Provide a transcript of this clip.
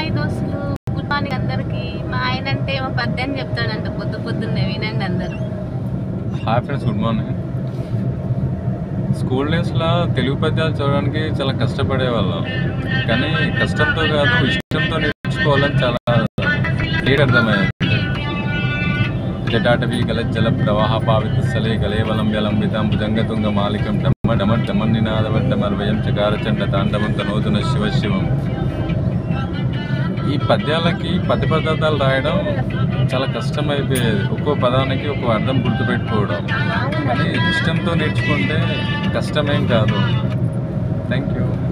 hi దోస్తులు good morning అందరికి మా ఆయన అంటే మా పద్యాన్ని చెప్తాడంట పొద్దు పొద్దున్నే వినండి అందరు hi friends good morning school డేస్లో తెలుగు పద్యాలు చదవడానికి చాలా కష్టపడేవాళ్ళం కానీ కష్టంతో కాదు ఇష్టంతో నేర్చుకోవాలని చాలా లేట్ అర్థమయ్యేది జటాటవీ గల జల ప్రవాహ పావిత స్థలే గలేవలం వ్యలంబితాం భుజంగతుంగ మాలికం డమ్మ డమ డమన్నినాదవడ్డమర్వయం చకారచండ తాండవం తనోతున శివ శివం ఈ పద్యాలకి పది పదార్థాలు రాయడం చాలా కష్టమైపోయేది ఒక్కో పదానికి ఒక్కో అర్థం గుర్తుపెట్టుకోవడం కానీ ఇష్టంతో నేర్చుకుంటే కష్టమేం కాదు థ్యాంక్ యూ